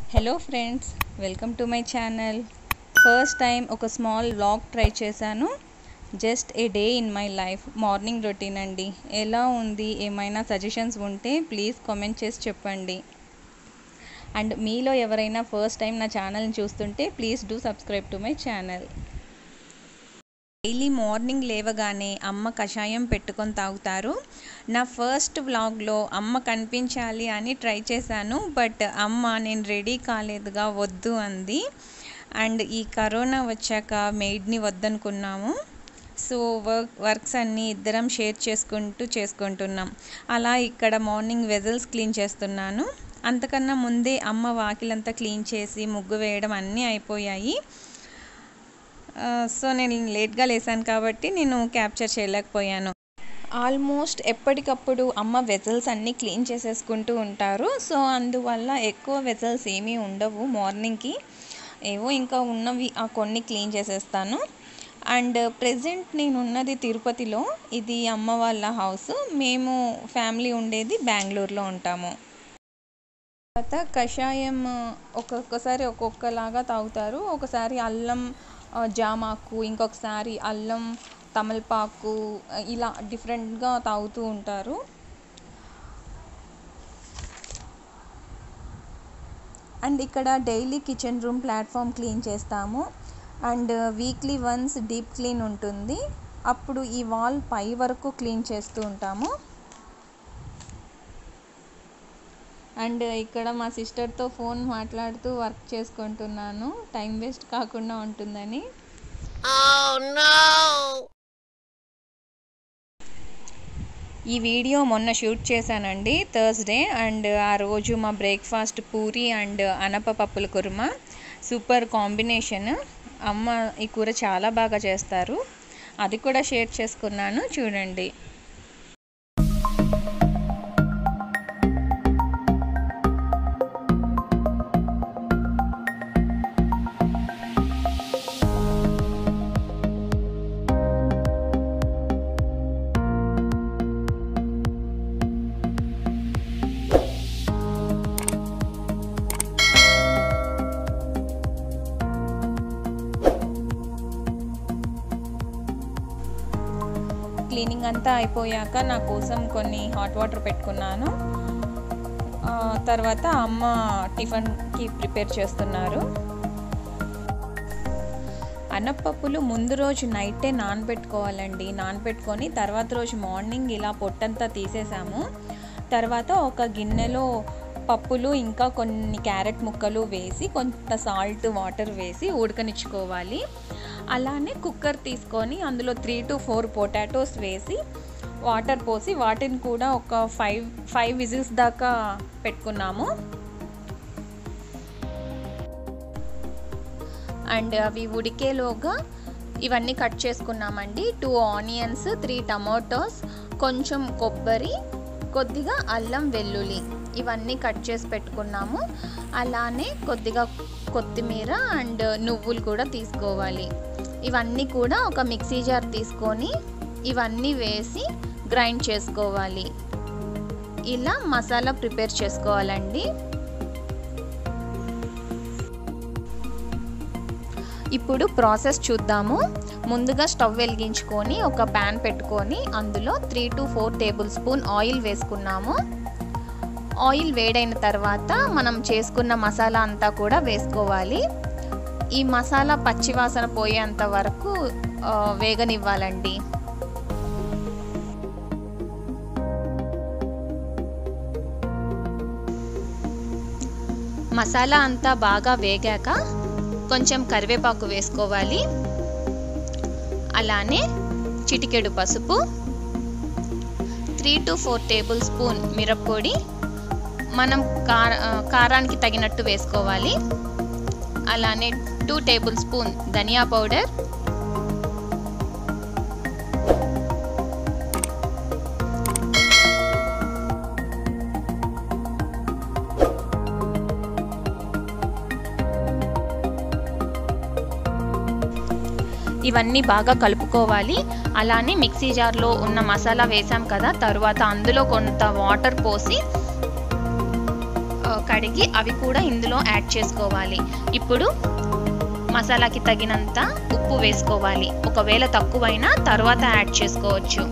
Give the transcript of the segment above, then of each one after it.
hello friends welcome to my channel first time ఒక small vlog try చేశాను just a day in my life morning routine అండి ఎలా ఉంది ఏమైనా suggestions ఉంటే ప్లీజ్ కామెంట్ చేసి చెప్పండి అండ్ మీలో ఎవరైనా ఫస్ట్ టైం నా ఛానల్ని చూస్తుంటే please do subscribe to my channel daily morning లేవగానే అమ్మ కషాయం పెట్టుకొని తాగుతారు నా ఫస్ట్ వ్లాగ్లో అమ్మ కనిపించాలి అని ట్రై చేశాను బట్ అమ్మ నేను రెడీ కాలేదుగా వద్దు అంది అండ్ ఈ కరోనా వచ్చాక మెయిడ్ని వద్దనుకున్నాము సో వర్క్ వర్క్స్ అన్నీ ఇద్దరం షేర్ చేసుకుంటూ చేసుకుంటున్నాం అలా ఇక్కడ మార్నింగ్ వెజల్స్ క్లీన్ చేస్తున్నాను అంతకన్నా ముందే అమ్మ వాకిలంతా క్లీన్ చేసి ముగ్గు వేయడం అన్నీ అయిపోయాయి సో నేను లేట్గా లేసాను కాబట్టి నేను క్యాప్చర్ చేయలేకపోయాను ఆల్మోస్ట్ ఎప్పటికప్పుడు అమ్మ వెజల్స్ అన్నీ క్లీన్ చేసేసుకుంటూ ఉంటారు సో అందువల్ల ఎక్కువ వెజల్స్ ఏమీ ఉండవు మార్నింగ్కి ఏవో ఇంకా ఉన్నవి ఆ కొన్ని క్లీన్ చేసేస్తాను అండ్ ప్రజెంట్ నేను ఉన్నది తిరుపతిలో ఇది అమ్మ వాళ్ళ హౌస్ మేము ఫ్యామిలీ ఉండేది బెంగళూరులో ఉంటాము తర్వాత కషాయం ఒక్కొక్కసారి ఒక్కొక్కలాగా తాగుతారు ఒకసారి అల్లం జామాకు ఇంకొకసారి అల్లం తమలపాకు ఇలా డిఫరెంట్గా తాగుతూ ఉంటారు అండ్ ఇక్కడ daily kitchen room platform clean చేస్తాము and weekly once deep clean ఉంటుంది అప్పుడు ఈ వాల్ పై వరకు క్లీన్ చేస్తూ ఉంటాము అండ్ ఇక్కడ మా సిస్టర్తో ఫోన్ మాట్లాడుతూ వర్క్ చేసుకుంటున్నాను టైం వేస్ట్ కాకుండా ఉంటుందని ఈ వీడియో మొన్న షూట్ చేశానండి థర్స్డే అండ్ ఆ రోజు మా బ్రేక్ఫాస్ట్ పూరి అండ్ అనప పప్పుల కుర్మ సూపర్ కాంబినేషన్ అమ్మ ఈ కూర చాలా బాగా చేస్తారు అది కూడా షేర్ చేసుకున్నాను చూడండి క్లీనింగ్ అంతా అయిపోయాక నా కోసం కొన్ని హాట్ వాటర్ పెట్టుకున్నాను తర్వాత అమ్మ టిఫిన్కి ప్రిపేర్ చేస్తున్నారు అన్నపప్పులు ముందు రోజు నైటే నానబెట్టుకోవాలండి నానబెట్టుకొని తర్వాత రోజు మార్నింగ్ ఇలా పొట్టంతా తీసేసాము తర్వాత ఒక గిన్నెలో పప్పులు ఇంకా కొన్ని క్యారెట్ ముక్కలు వేసి కొంత సాల్ట్ వాటర్ వేసి ఉడకనిచ్చుకోవాలి అలానే కుక్కర్ తీసుకొని అందులో త్రీ టు ఫోర్ పొటాటోస్ వేసి వాటర్ పోసి వాటిని కూడా ఒక ఫైవ్ ఫైవ్ విజిల్స్ దాకా పెట్టుకున్నాము అండ్ అవి ఉడికేలోగా ఇవన్నీ కట్ చేసుకున్నామండి టూ ఆనియన్స్ త్రీ టమాటోస్ కొంచెం కొబ్బరి కొద్దిగా అల్లం వెల్లుల్లి ఇవన్నీ కట్ చేసి పెట్టుకున్నాము అలానే కొద్దిగా కొత్తిమీర అండ్ నువ్వులు కూడా తీసుకోవాలి ఇవన్నీ కూడా ఒక మిక్సీ జార్ తీసుకొని ఇవన్నీ వేసి గ్రైండ్ చేసుకోవాలి ఇలా మసాలా ప్రిపేర్ చేసుకోవాలండి ఇప్పుడు ప్రాసెస్ చూద్దాము ముందుగా స్టవ్ వెలిగించుకొని ఒక ప్యాన్ పెట్టుకొని అందులో three to four tablespoon oil వేసుకున్నాము ఆయిల్ వేడైన తర్వాత మనం చేసుకున్న మసాలా అంతా కూడా వేసుకోవాలి ఈ మసాలా పచ్చివాసన పోయేంత వరకు వేగనివ్వాలండి మసాలా అంతా బాగా వేగాక కొంచెం కరివేపాకు వేసుకోవాలి అలానే చిటికెడు పసుపు three to four tablespoon మిరప్పొడి మనం కార కారానికి తగినట్టు వేసుకోవాలి అలానే టూ టేబుల్ స్పూన్ ధనియా పౌడర్ ఇవన్నీ బాగా కలుపుకోవాలి అలానే మిక్సీ జార్లో ఉన్న మసాలా వేసాం కదా తర్వాత అందులో కొంత వాటర్ పోసి కడిగి అవి కూడా ఇందులో యాడ్ చేసుకోవాలి ఇప్పుడు మసాలాకి తగినంత ఉప్పు వేసుకోవాలి ఒకవేళ తక్కువైనా తర్వాత యాడ్ చేసుకోవచ్చు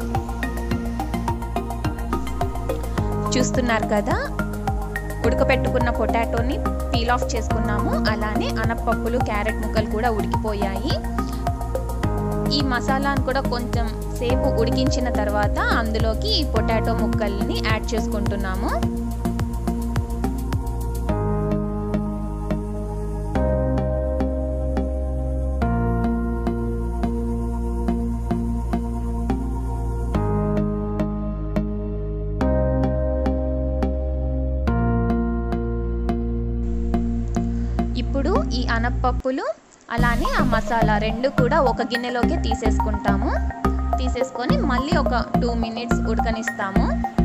చూస్తున్నారు కదా ఉడకపెట్టుకున్న పొటాటోని పీల్ ఆఫ్ చేసుకున్నాము అలానే అనపప్పులు క్యారెట్ ముక్కలు కూడా ఉడికిపోయాయి ఈ మసాలాను కూడా కొంచెం సేపు ఉడికించిన తర్వాత అందులోకి ఈ పొటాటో ముక్కల్ని యాడ్ చేసుకుంటున్నాము ఇప్పుడు ఈ అనపప్పులు అలానే ఆ మసాలా రెండు కూడా ఒక గిన్నెలోకి తీసేసుకుంటాము తీసేసుకొని మళ్ళీ ఒక టూ మినిట్స్ ఉడకనిస్తాము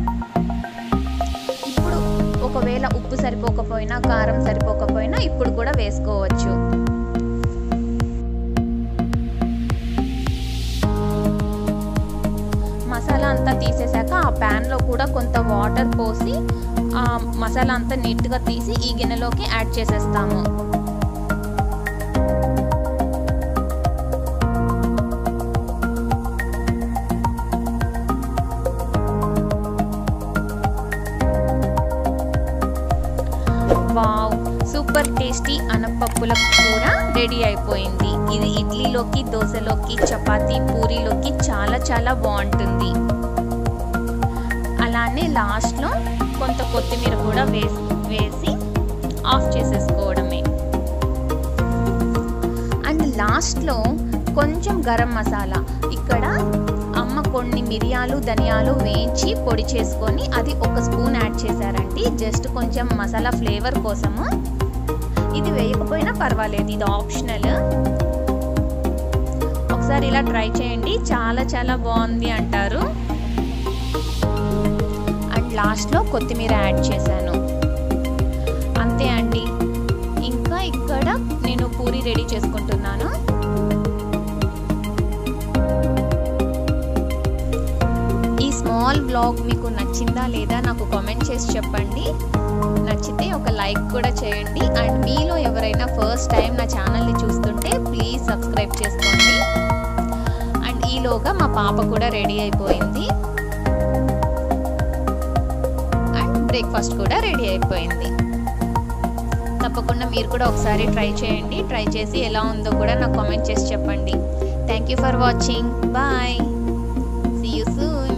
ఇప్పుడు ఒకవేళ ఉప్పు సరిపోకపోయినా కారం సరిపోకపోయినా ఇప్పుడు కూడా వేసుకోవచ్చు మసాలా అంతా తీసేసాక ఆ ప్యాన్లో కూడా కొంత వాటర్ పోసి ఆ మసాలా అంతా నీట్గా తీసి ఈ గిన్నెలోకి యాడ్ చేసేస్తాము వావ్ సూపర్ టేస్టీ అనపప్పుల కూర రెడీ అయిపోయింది ఇది ఇడ్లీలోకి దోశలోకి చపాతీ పూరీలోకి చాలా చాలా బాగుంటుంది అలానే లాస్ట్లో కొంత కొత్తిమీర కూడా వేసి వేసి ఆఫ్ చేసేసుకోవడమే అండ్ లాస్ట్లో కొంచెం గరం మసాలా ఇక్కడ అమ్మ కొన్ని మిరియాలు ధనియాలు వేయించి పొడి చేసుకొని అది ఒక స్పూన్ యాడ్ చేశారండి జస్ట్ కొంచెం మసాలా ఫ్లేవర్ కోసము ఇది వేయకపోయినా పర్వాలేదు ఇది ఆప్షనల్ ఒకసారి ఇలా ట్రై చేయండి చాలా చాలా బాగుంది అంటారు అండ్ లాస్ట్లో కొత్తిమీర యాడ్ చేశాను అంతే అండి ఇంకా ఇక్కడ నేను పూరి రెడీ చేసుకుంటున్నాను ఈ స్మాల్ బ్లాగ్ మీకు నచ్చిందా లేదా నాకు కామెంట్ చేసి చెప్పండి నచ్చితే ఒక లైక్ కూడా చేయండి అండ్ మీలో ఎవరైనా ఫస్ట్ టైం నా ఛానల్ని చూస్తుంటే ప్లీజ్ సబ్స్క్రైబ్ చేసుకోండి అండ్ ఈలోగా మా పాప కూడా రెడీ అయిపోయింది అండ్ బ్రేక్ఫాస్ట్ కూడా రెడీ అయిపోయింది తప్పకుండా మీరు కూడా ఒకసారి ట్రై చేయండి ట్రై చేసి ఎలా ఉందో కూడా నాకు కామెంట్ చేసి చెప్పండి thank you for watching bye see you soon